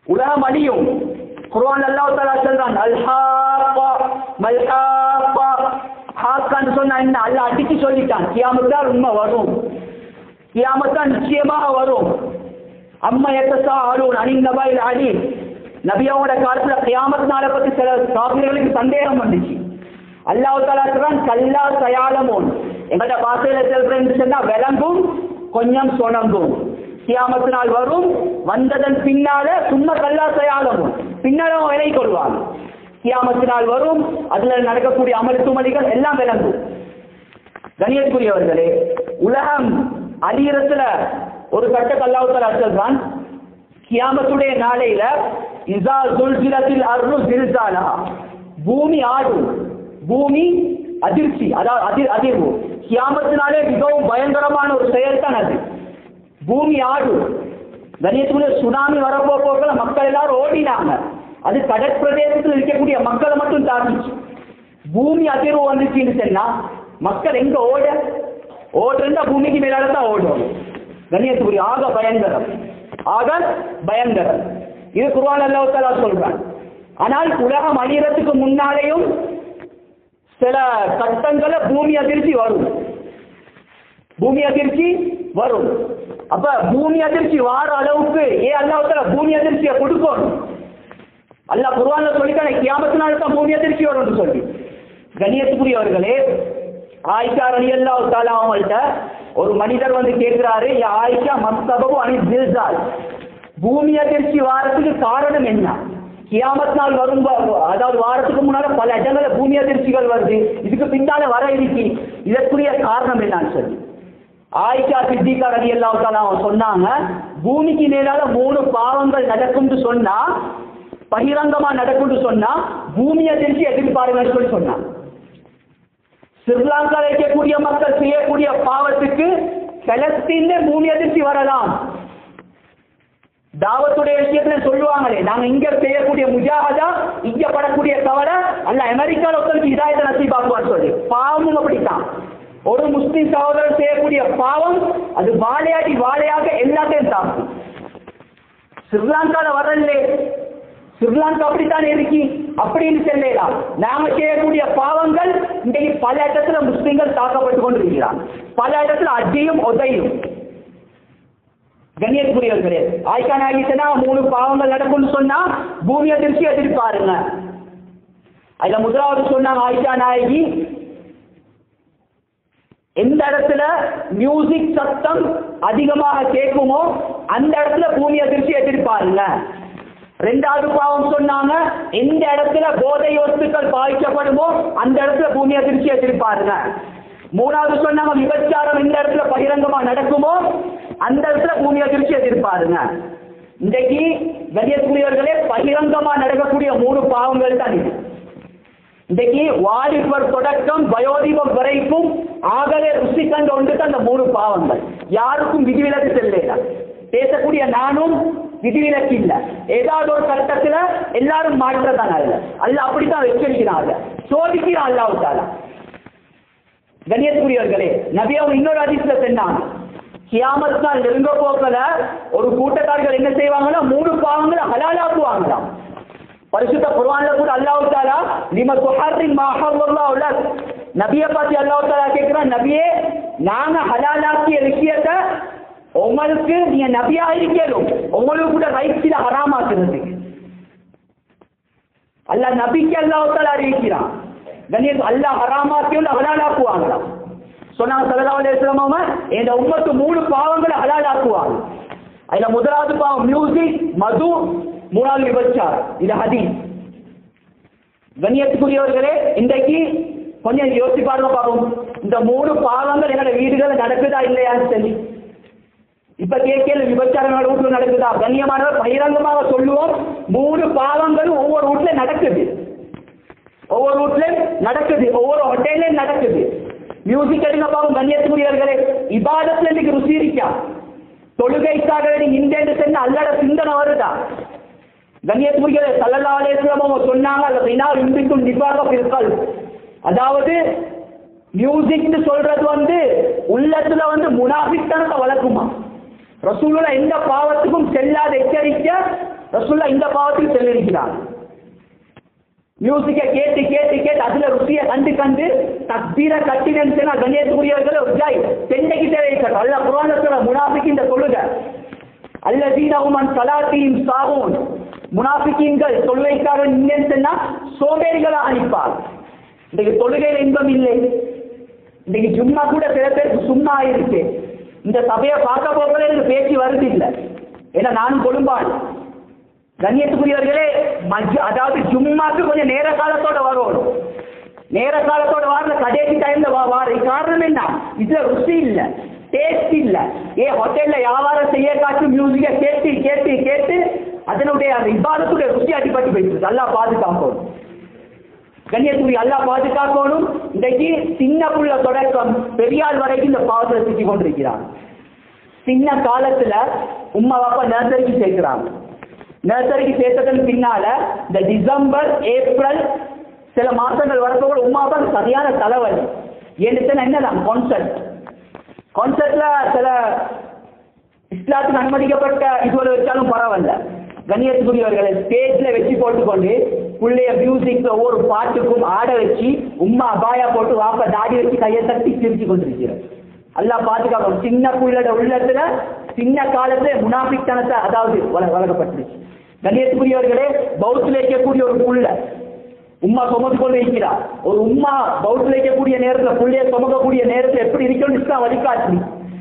உலகம் அழியும் குர்ஆன் அல்லாஹ் தஆலா சொல்றான் அல்ஹாப்பா மல்ஹாப்பா ஹாக்கான்னு சொன்னா என்ன அல்லாஹ் அடிச்சு சொல்லிட்டான் கியாமத்தான் உண்மை வரும் கியாமத்தான் நிச்சயமாக வரும் அம்மா எத்தசா ஆளும் அணி நபாயில் அணி நபியாவோட காலத்துல கியாமத் நாளை பத்தி சில காபிர்களுக்கு சந்தேகம் வந்துச்சு அல்லாஹ் தாலா சொல்றான் கல்லா சயாலமோன் எங்கள்ட பாசையில செல்றேன்னு சொன்னா விளங்கும் கொஞ்சம் சொணங்கும் கியாமத்து நாள் வரும் வந்ததன் பின்னால சும்மா கல்லா சயாலமும் பின்னால அவன் விலை கொள்வான் கியாமத்து நாள் வரும் அதுல நடக்கக்கூடிய அமல் துமலிகள் எல்லாம் விளங்கும் கணியத்துக்குரியவர்களே உலகம் அழியறதுல ஒரு கட்ட அல்லாஹ் சொல்றான் கியாமத்துடைய நாளையில இசா சுல்சிலத்தில் அருள் சிறுசாலா பூமி ஆடும் பூமி அதிர்ச்சி அதாவது அதிர் அதிர்வு கியாமத்தினாலே மிகவும் பயங்கரமான ஒரு செயல் தான் அது பூமி ஆடும் கணியத்துக்குள்ள சுனாமி வரப்போ போக்கல மக்கள் எல்லாரும் ஓடினாங்க அது கடற்பிரதேசத்தில் இருக்கக்கூடிய மக்களை மட்டும் தாக்கிச்சு பூமி அதிர்வு வந்துச்சுன்னு சொன்னா மக்கள் எங்க ஓட ஓடுறா பூமிக்கு மேலால தான் ஓடும் கண்ணியத்துக்குரிய ஆக பயங்கரம் ஆக பயங்கரம் இது குர்ஆன் அல்லாஹ் தஆலா சொல்றான் ஆனால் உலகம் அழியறதுக்கு முன்னாலேயும் சில கட்டங்கள பூமி அதிர்ச்சி வரும் பூமி அதிர்ச்சி வரும் அப்ப பூமி அதிர்ச்சி வார அளவுக்கு ஏன் அல்லாஹ் தஆலா பூமி அதிர்ச்சியை கொடுக்கணும் அல்லாஹ் குர்ஆன்ல சொல்லிட்டானே கியாமத்தினால தான் பூமி அதிர்ச்சி வரும்னு சொல்லி கண்ணியத்துக்குரியவர்களே ஆயிஷா ரலியல்லாஹு தஆலா அவங்கள்ட்ட ஒரு மனிதர் வந்து கேட்கிறாரு யா ஆயிஷா மஸ்தபு அனி ஜில்சால் பூமி அதிர்ச்சி வாரத்துக்கு காரணம் என்ன கியாமத் நாள் வரும் ப- அதாவது வாரத்துக்கு முன்னால பல இடங்கள்ல பூமி அதிர்ச்சிகள் வருது இதுக்கு பின்னால வர இருக்கு இதற்குரிய காரணம் என்னன்னு சொல்லி ஆயிஷா சித்திகா ரதி அவங்க சொன்னாங்க பூமிக்கு மேலால மூணு பாவங்கள் நடக்கும்னு சொன்னா பகிரங்கமா நடக்கும்னு சொன்னா பூமி அதிர்ச்சி எதிர்பாருங்கன்னு சொல்லி சொன்னாங்க ஸ்ரீலங்காவில் இருக்கக்கூடிய மக்கள் செய்யக்கூடிய பாவத்துக்கு பலஸ்தீன்ல பூமி அதிர்ச்சி வரலாம் தாவத்துடைய விஷயத்துல சொல்லுவாங்களே நாங்க இங்க செய்யக்கூடிய முஜாஹதா இங்க படக்கூடிய கவலை அல்ல அமெரிக்கால ஒருத்தருக்கு இதாயத்தை நசீபாக்குவார் சொல்லி பாவமும் அப்படித்தான் ஒரு முஸ்லிம் சகோதரர் செய்யக்கூடிய பாவம் அது வாழையாடி வாழையாக எல்லாத்தையும் தாக்கும் ஸ்ரீலங்கால வரல ஸ்ரீலங்கா அப்படித்தான் இருக்கு அப்படின்னு சொல்லலாம் நாம செய்யக்கூடிய பாவங்கள் இன்றைக்கு பல இடத்துல முஸ்லிம்கள் தாக்கப்பட்டு கொண்டிருக்கிறாங்க பல இடத்துல அடியும் உதையும் கண்ணியத்துக்குரியவர்களே ஆயிஷா நாயகி சொன்னா மூணு பாவங்கள் நடக்கும்னு சொன்னா பூமி அதிர்ச்சி எதிர்பாருங்க அதுல முதலாவது சொன்னாங்க ஆயிஷா நாயகி எந்த இடத்துல மியூசிக் சத்தம் அதிகமாக கேட்குமோ அந்த இடத்துல பூமி அதிர்ச்சி எதிர்பாருங்க ரெண்டாவது பாவம் சொன்னாங்க எந்த இடத்துல போதை வஸ்துக்கள் பாதிக்கப்படுமோ அந்த இடத்துல பூமி அதிர்ச்சி எதிர்பாருங்க மூணாவது சொன்னாங்க விபச்சாரம் எந்த இடத்துல பகிரங்கமா நடக்குமோ அந்த இடத்துல பூமி அதிர்ச்சி எதிர்பாருங்க இன்றைக்கு கணியத்துக்குரியவர்களே பகிரங்கமா நடக்கக்கூடிய மூணு பாவங்கள் தான் இது இன்றைக்கு வாலிபர் தொடக்கம் வயோதிபம் வரைக்கும் ஆகவே ருசி கண்ட ஒன்று தான் அந்த மூணு பாவங்கள் யாருக்கும் விதிவிலக்கு செல்ல பேசக்கூடிய நானும் விதிவிலக்கு இல்ல ஏதாவது ஒரு கட்டத்துல எல்லாரும் மாற்றதான் அல்ல அல்ல அப்படித்தான் வச்சிருக்கிறாங்க சோதிக்கிறான் அல்லாவுத்தால கண்ணியத்துக்குரியவர்களே நபியாவும் இன்னொரு அதிசல சொன்னாங்க கியாமத் நாள் நெருங்க போக்கல ஒரு கூட்டத்தார்கள் என்ன செய்வாங்கன்னா மூணு பாவங்களை ஹலாலாக்குவாங்களாம் பரிசுத்த குர்ஆன்ல கூட அல்லாஹ் தஆலா லிம துஹர்ரிம் மா ஹல்லல்லாஹு லக் நபியை பார்த்து அல்லாஹ் தஆலா கேக்குறான் நபியே நாங்க ஹலாலாக்கிய விஷயத்தை உங்களுக்கு நீங்க நபியா இருக்கணும் உங்களுக்கு கூட ரைட்ஸில ஹராமாக்குறது அல்லாஹ் நபிக்கு அல்லாஹ் தஆலா அறிவிக்கிறான் கண்ணியம் அல்லாஹ் ஹராமாக்கியும் ஹலாலாக்குவாங்களாம் சொன்னாங்க சல்லல்லாஹு அலைஹி வஸல்லம் அவங்க இந்த உம்மத்து மூணு பாவங்களை ஹலாலாக்குவாங்க அதுல முதலாவது பாவம் மியூசிக் மது மூணாவது விபச்சாரம் இது ஹதீஸ் கண்ணியத்துக்குரியவர்களே இன்றைக்கு கொஞ்சம் யோசிச்சு பாருங்க பாப்போம் இந்த மூணு பாவங்கள் என்னோட வீடுகள் நடக்குதா இல்லையான்னு சொல்லி இப்ப கேட்கல விபச்சாரம் என்னோட வீட்டுல நடக்குதா கண்ணியமானவர் பகிரங்கமாக சொல்லுவோம் மூணு பாவங்களும் ஒவ்வொரு வீட்டுல நடக்குது ஒவ்வொரு வீட்லயும் நடக்குது ஒவ்வொரு ஹோட்டல்லையும் நடக்குது மியூசிக் எடுங்க பாவம் கண்ணியத்துக்குரியவர்களே இபாதத்துல இன்னைக்கு ருசி இருக்கா தொழுகைக்காக வேண்டி இந்தேண்டு சென்று அல்லாட சிந்தனை வருதா கண்ணியத்துக்குரிய சல்லல்லா அலையம் அவங்க சொன்னாங்க அந்த பின்னால் இன்பிக்கும் நிர்வாக பிற்கல் அதாவது மியூசிக்னு சொல்றது வந்து உள்ளத்துல வந்து முனாஃபித்தனத்தை வளர்க்குமா ரசூலுல எந்த பாவத்துக்கும் செல்லாத எச்சரிக்க ரசூல்லா இந்த பாவத்தில் செல்லிருக்கிறார் மியூசிக்கை கேட்டு கேட்டு கேட்டு அதுல ருசியை கண்டு கண்டு தக்பீர கட்டினு சொன்னா கண்ணியத்துக்குரியவர்கள் ஒரு ஜாய் பெண்ணைக்கு தேவைக்கட்டும் அல்ல புராணத்துல முனாஃபிக்கு இந்த சொல்லுங்க அல்லதீனவுமன் சலாத்தியும் சாகும் முனாஃபிக்கீன்கள் தொல்லைக்காரன் இல்லைன்னு சொன்னா சோம்பேறிகளா அனுப்பார் இன்றைக்கு தொழுகையில் இன்பம் இல்லை இன்னைக்கு சும்மா கூட சில பேருக்கு சும்மா இருக்கு இந்த சபையை பார்க்க போகல எனக்கு பேச்சு வருது இல்லை ஏன்னா நானும் கொழும்பான் கண்ணியத்துக்குரியவர்களே மஜ் அதாவது ஜும்மாக்கு கொஞ்சம் நேர காலத்தோட வரணும் நேர காலத்தோட வாரல கடைசி டைம்ல வா வார காரணம் என்ன இதுல ருசி இல்ல டேஸ்ட் இல்ல ஏ ஹோட்டல்ல வியாபாரம் செய்ய காட்சி மியூசிக்க கேட்டு கேட்டு கேட்டு அதனுடைய அந்த இபாதத்துடைய ருசி அடிப்பட்டு போயிடுது நல்லா பாதுகாக்கணும் கண்ணியத்துக்குரிய அல்லா பாதுகாக்கணும் இன்றைக்கு சின்ன புள்ள தொடக்கம் பெரியாள் வரைக்கும் இந்த பாவத்தை சுற்றி கொண்டிருக்கிறாங்க சின்ன காலத்துல உம்மா பாப்பா நர்சரிக்கு சேர்க்கிறாங்க நர்சரிக்கு சேர்த்ததன் பின்னால இந்த டிசம்பர் ஏப்ரல் சில மாசங்கள் வரப்போ கூட உமா அப்பா சரியான தலைவலி ஏன்னு என்னதான் கான்சர்ட் கான்சர்ட்ல சில இஸ்லாத்துக்கு அனுமதிக்கப்பட்ட இதுவரை வச்சாலும் பரவாயில்ல கண்ணியத்துக்குரியவர்களை ஸ்டேஜ்ல வச்சு போட்டுக்கொண்டு புள்ளைய மியூசிக் ஒவ்வொரு பாட்டுக்கும் ஆட வச்சு உம்மா அபாயா போட்டு வாப்ப தாடி வச்சு கையை தட்டி சிரிச்சு கொண்டிருக்கிறார் அல்லாஹ் பாதுகாக்கணும் சின்ன புள்ளோட உள்ளத்துல சின்ன காலத்துல முனாபித்தனத்தை அதாவது வள வளர்க்கப்பட்டுருச்சு கண்ணியத்துக்குரியவர்களே பௌத்தில் வைக்கக்கூடிய ஒரு புள்ள உம்மா சுமந்து கொண்டு இருக்கிறா ஒரு உம்மா பௌத்தில் வைக்கக்கூடிய நேரத்துல புள்ளைய சுமக்கக்கூடிய நேரத்துல எப்படி இருக்கணும்னு இஸ்லாம் வழிகாட்டு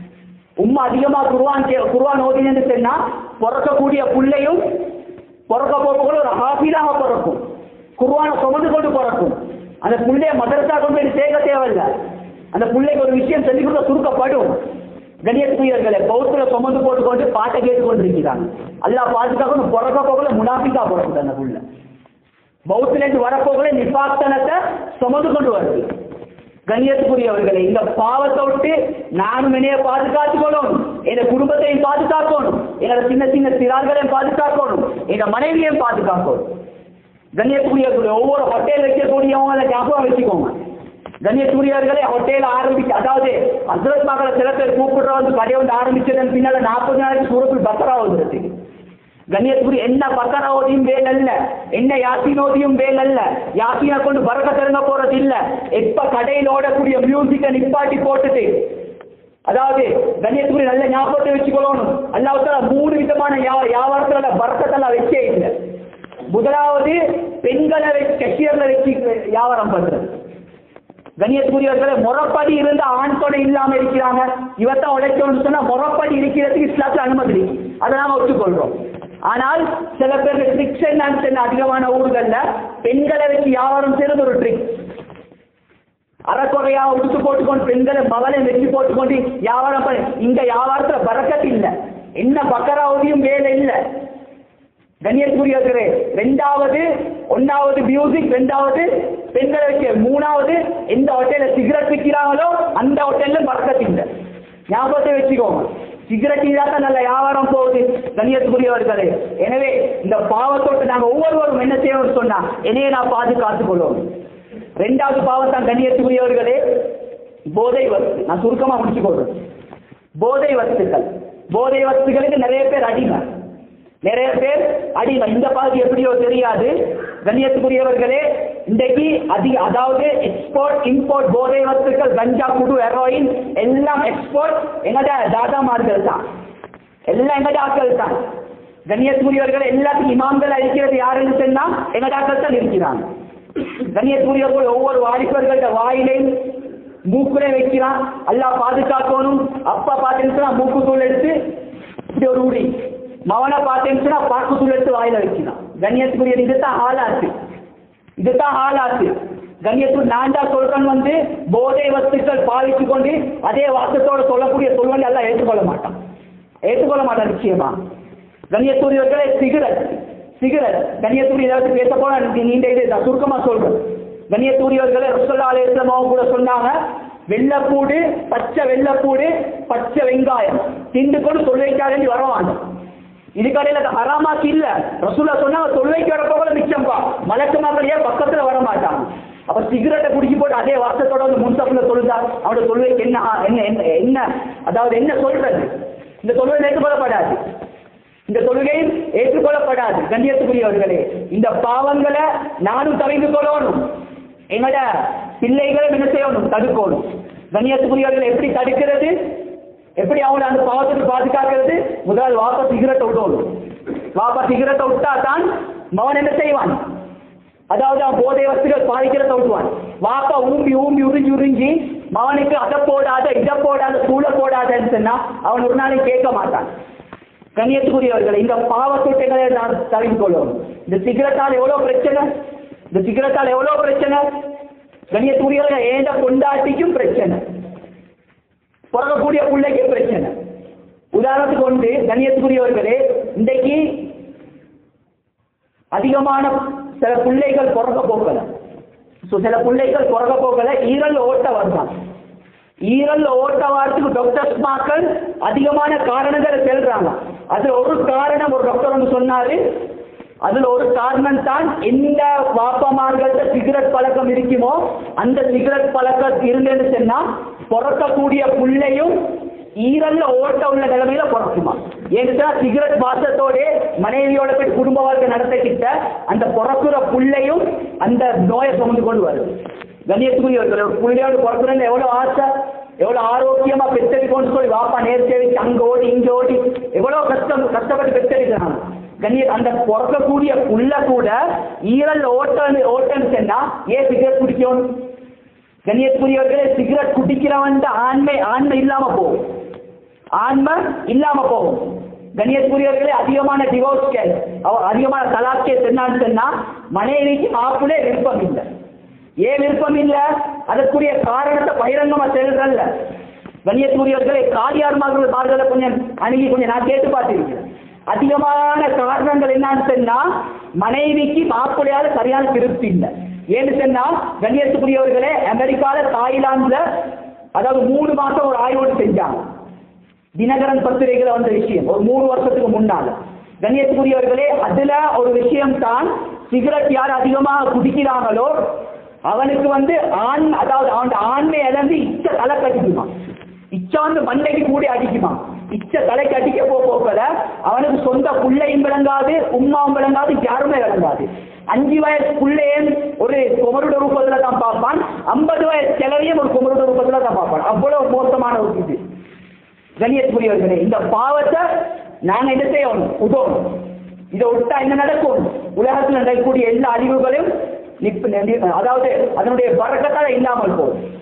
உம்மா அதிகமா குருவான் கே- குருவான் ஓதினு சொன்னா பிறக்கக்கூடிய புள்ளையும் பிறக்க போகக்குள்ள ஒரு ஹாஃபிலாக பிறக்கும் குருவானை சுமந்து கொண்டு பிறக்கும் அந்த புள்ளைய மதரசா கொண்டு போய் சேர்க்க தேவையில்ல அந்த பிள்ளைக்கு ஒரு விஷயம் சொல்லி கொடுக்க சுருக்கப்படும் கணியத்துக்குரியவர்களை பௌத்துல சுமந்து போட்டுக்கொண்டு பாட்டை கேட்டு கொண்டிருக்கிறாங்க அல்லாஹ் பாதுகாக்கணும் பிறக்க போகல முனாஃபிக்கா பிறக்குது அந்த புள்ள பௌத்திலேருந்து வரப்போகல நிபாத்தனத்தை சுமந்து கொண்டு வருது கண்ணியத்துக்குரியவர்களே இந்த பாவத்தை விட்டு நானும் என்னைய பாதுகாத்துக் கொள்ளணும் என் குடும்பத்தையும் பாதுகாக்கணும் என்னோட சின்ன சின்ன சிறார்களையும் பாதுகாக்கணும் என் மனைவியையும் பாதுகாக்கணும் கண்ணியத்துக்குரியவர்களே ஒவ்வொரு ஹோட்டல் வைக்கக்கூடியவங்களை ஞாபகம் வச்சுக்கோங்க கண்ணியத்துக்குரியவர்களே ஹோட்டல் ஆரம்பிச்சு அதாவது அசரத் மக்களை சில பேர் கூப்பிடுற வந்து கடையை வந்து ஆரம்பிச்சதன் பின்னால நாற்பது நாளைக்கு சூரத்தில் பக்கரா வந்துருக்கு கண்ணியத்துக்குரிய என்ன பக்கரா ஓதியும் வேல் அல்ல என்ன யாசின் ஓதியும் வேல் அல்ல யாசினை கொண்டு பறக்க திறங்க போறது இல்ல எப்ப கடையில் ஓடக்கூடிய மியூசிக்கை நிப்பாட்டி போட்டுட்டு அதாவது கண்ணியத்துக்குரிய நல்ல ஞாபகத்தை வச்சுக்கொள்ளணும் அல்லாஹால மூணு விதமான யா- வியாபாரத்துல பறக்கத்தெல்லாம் வச்சே இல்லை முதலாவது பெண்களை வச்சு கஷியர்ல வச்சு வியாபாரம் பண்றது கண்ணியத்துக்குரியவர்களை முறப்படி இருந்த ஆண் துணை இல்லாம இருக்கிறாங்க இவத்தான் உழைக்கணும்னு சொன்னா முறப்படி இருக்கிறதுக்கு இஸ்லாத்துல அனுமதி இருக்கு. அதை நாம ஒத்துக்கொள்றோம் ஆனால் சில பேர் ட்ரிக்ஸ் என்னன்னு சொன்ன அதிகமான ஊர்கள்ல பெண்களை வச்சு வியாபாரம் செய்யறது ஒரு ட்ரிக் அறக்குறையா உடுத்து போட்டுக்கொண்டு பெண்களை மகளை வெற்றி போட்டுக்கொண்டு வியாபாரம் பண்ணி இந்த வியாபாரத்துல பறக்கத்து இல்ல என்ன பக்கராவதியும் வேலை இல்ல கண்ணியத்துக்குரியவர்களே ரெண்டாவது ஒன்னாவது மியூசிக் ரெண்டாவது பெண்களை வச்சு மூணாவது எந்த ஹோட்டல்ல சிகரெட் விற்கிறாங்களோ அந்த ஹோட்டல்ல பறக்கத்து இல்ல ஞாபகத்தை வச்சுக்கோங்க சிகரெட் தான் நல்ல வியாபாரம் போகுது கண்ணியத்துக்குரியவர்களே எனவே இந்த பாவத்தோட்டு நாங்க ஒவ்வொருவரும் என்ன செய்யணும்னு சொன்னா என்னையே நான் பாதுகாத்துக் கொள்வோம் ரெண்டாவது பாவம் தான் கண்ணியத்துக்குரியவர்களே போதை வஸ்து நான் சுருக்கமா முடிச்சு கொள்றேன் போதை வஸ்துக்கள் போதை வஸ்துகளுக்கு நிறைய பேர் அடிமை நிறைய பேர் அடிமை இந்த பாதி எப்படியோ தெரியாது கண்ணியத்துக்குரியவர்களே இன்றைக்கு அதிக அதாவது எக்ஸ்போர்ட் இம்போர்ட் போதை வஸ்துக்கள் கஞ்சா குடு ஹெரோயின் எல்லாம் எக்ஸ்போர்ட் எங்கட தாதாமார்கள் தான் எல்லாம் எங்கட ஆட்கள் தான் கண்ணியத்துக்குரியவர்கள் எல்லாத்துக்கும் இமாம்கள் அழிக்கிறது யாருன்னு சொன்னா எங்கட ஆட்கள் தான் இருக்கிறாங்க கண்ணியத்துக்குரியவர்கள் ஒவ்வொரு வாலிபர்கள்ட்ட வாயிலையும் மூக்குலே வைக்கிறான் அல்லாஹ் பாதுகாக்கணும் அப்பா பார்த்தீங்கன்னா மூக்கு தூள் எடுத்து இப்படி ஒரு உடி மவனை பார்த்தீங்கன்னா பாக்கு தூள் எடுத்து வாயில வைக்கிறான் கண்ணியத்துக்குரிய இதுதான் ஆளாச்சு இதுதான் ஆளாச்சு கண்ணியத்துக்கு நான் தான் சொல்றேன் வந்து போதை வஸ்துக்கள் பாவிச்சு கொண்டு அதே வாசத்தோட சொல்லக்கூடிய சொல்வன் எல்லாம் ஏற்றுக்கொள்ள மாட்டான் ஏற்றுக்கொள்ள மாட்டான் நிச்சயமா கண்ணியத்துரியவர்களே சிகரெட் சிகரெட் கண்ணியத்துரிய ஏதாவது பேச போனா நீ- நீண்ட இது நான் சுருக்கமா சொல்றேன் கண்ணியத்துரியவர்களே ரசோல்லா அலையமாவும் கூட சொன்னாங்க வெள்ளப்பூடு பச்சை வெள்ளப்பூடு பச்சை வெங்காயம் திண்டு கொண்டு தொல்லைக்காக வரவாங்க இது கடையில ஹராமாக்கு இல்ல ரசூலா சொன்னாங்க தொல்லைக்கு வரப்போல மிச்சம்பா மலக்கு மக்கள் ஏன் பக்கத்துல வர மாட்டாங்க அப்ப சிகரெட்டை குடிச்சு போட்டு அதே வாசத்தோட வந்து முன்சப்ல தொழுதா அவனோட தொல்லைக்கு என்ன என்ன என்ன என்ன அதாவது என்ன சொல்றது இந்த தொல்லை ஏற்றுக்கொள்ளப்படாது இந்த தொழுகை ஏற்றுக்கொள்ளப்படாது கண்ணியத்துக்குரியவர்களே இந்த பாவங்களை நானும் தவிர்த்து கொள்ளணும் எங்கட பிள்ளைகளை என்ன செய்யணும் தடுக்கணும் கண்ணியத்துக்குரியவர்களை எப்படி தடுக்கிறது எப்படி அவங்களை அந்த பாவத்துக்கு பாதுகாக்கிறது முதல் வாப்பா சிகரெட்டை விடணும் வாப்பா சிகரெட்டை விட்டா தான் மகன் என்ன செய்வான் அதாவது அவன் போதை வஸ்துகள் பாதிக்கிறத விட்டுவான் வாப்பா ஊம்பி ஊம்பி உறிஞ்சி உறிஞ்சி மகனுக்கு அதை போடாத இதை போடாத சூழ போடாதன்னு சொன்னா அவன் ஒரு நாளைக்கு கேட்க மாட்டான் கண்ணியத்துக்குரியவர்கள் இந்த பாவத்தொட்டைகளை நான் தவிர்த்து கொள்ளணும் இந்த சிகரெட்டால் எவ்வளவு பிரச்சனை இந்த சிகரெட்டால் எவ்வளவு பிரச்சனை கண்ணியத்துக்குரியவர்கள் ஏண்ட கொண்டாட்டிக்கும் பிரச்சனை பிறக்கக்கூடிய பிள்ளைக்கு பிரச்சனை உதாரணத்துக்கு ஒன்று கண்ணியத்துக்குரியவர்களே இன்றைக்கு அதிகமான சில பிள்ளைகள் பிறக்க போக்கல ஸோ சில பிள்ளைகள் பிறக்க போக்கல ஈரல் ஓட்ட வருதான் ஈரல் ஓட்ட வாரத்துக்கு டாக்டர்ஸ் மாக்கள் அதிகமான காரணங்களை சொல்றாங்க அதுல ஒரு காரணம் ஒரு டாக்டர் வந்து சொன்னாரு அதுல ஒரு காரணம் தான் எந்த வாப்பமார்கள்ட்ட சிகரெட் பழக்கம் இருக்குமோ அந்த சிகரெட் பழக்கம் இருந்தேன்னு சொன்னா பிறக்கக்கூடிய புள்ளையும் ஈரல்ல ஓட்ட உள்ள நிலைமையில பிறக்குமா ஏன்னா சிகரெட் வாசத்தோட மனைவியோட போய் குடும்ப வாழ்க்கை நடத்திக்கிட்ட அந்த பிறக்குற புள்ளையும் அந்த நோயை சுமந்து கொண்டு வருது கண்ணியத்துக்குரியவர்கள் ஒரு புள்ளையோடு பிறக்குறதுல எவ்வளவு ஆசை எவ்வளவு ஆரோக்கியமா பெற்றெடுக்கணும்னு சொல்லி வாப்பா நேர்த்தி வச்சு அங்க ஓடி இங்க ஓடி எவ்வளவு கஷ்டம் கஷ்டப்பட்டு பெற்றெடுக்கிறாங்க கண்ணிய அந்த பிறக்கக்கூடிய புள்ள கூட ஈரல் ஓட்ட ஓட்டன்னு சொன்னா ஏன் சிகரெட் குடிக்கணும் கண்ணியத்துக்குரியவர்களே சிகரெட் குடிக்கிறவன் ஆண்மை ஆண்மை இல்லாம போகும் ஆன்மை இல்லாம போகும் கண்ணியத்துக்குரியவர்களே அதிகமான டிவோர்ஸ் கேஸ் அதிகமான தலாக் கேஸ் என்னன்னு சொன்னா மனைவிக்கு மாப்பிளே விருப்பம் இல்லை ஏன் விருப்பம் இல்லை அதற்குரிய காரணத்தை பகிரங்கமா செல்றல்ல கண்ணியத்துக்குரியவர்களே காரியார் மார்கள் மார்களை கொஞ்சம் அணுகி கொஞ்சம் நான் கேட்டு பார்த்திருக்கேன் அதிகமான காரணங்கள் என்னன்னு சொன்னா மனைவிக்கு மாப்பிள்ளையால சரியான திருப்தி இல்லை ஏன்னு சொன்னா கண்ணியத்துக்குரியவர்களே அமெரிக்கால தாய்லாந்துல அதாவது மூணு மாசம் ஒரு ஆய்வு செஞ்சாங்க தினகரன் பத்திரிகையில வந்த விஷயம் ஒரு மூணு வருஷத்துக்கு முன்னால கண்ணியத்துக்குரியவர்களே அதுல ஒரு விஷயம் தான் சிகரெட் யார் அதிகமாக குடிக்கிறாங்களோ அவனுக்கு வந்து ஆண் அதாவது அவன் ஆண்மை இழந்து இச்ச தலை கட்டிக்குமா இச்சை வந்து மண்டைக்கு கூடி அடிக்குமா இச்ச தலைக்கு அடிக்க போ போகல அவனுக்கு சொந்த புள்ளையும் விளங்காது உம்மாவும் விளங்காது யாருமே விளங்காது அஞ்சு வயசு புள்ளையன் ஒரு குமருட ரூபத்துல தான் பார்ப்பான் ஐம்பது வயசு கிழவியும் ஒரு குமருட ரூபத்துல தான் பார்ப்பான் அவ்வளவு மோசமான ஒரு இது கண்ணியத்துக்குரியவர்களே இந்த பாவத்தை நாங்க என்ன செய்யணும் உதவணும் இதை விட்டா என்ன நடக்கும் உலகத்தில் நடக்கக்கூடிய எல்லா அழிவுகளையும் நிப்ப- நி- அதாவது அதனுடைய பறக்கத்தால இல்லாமல் போகும்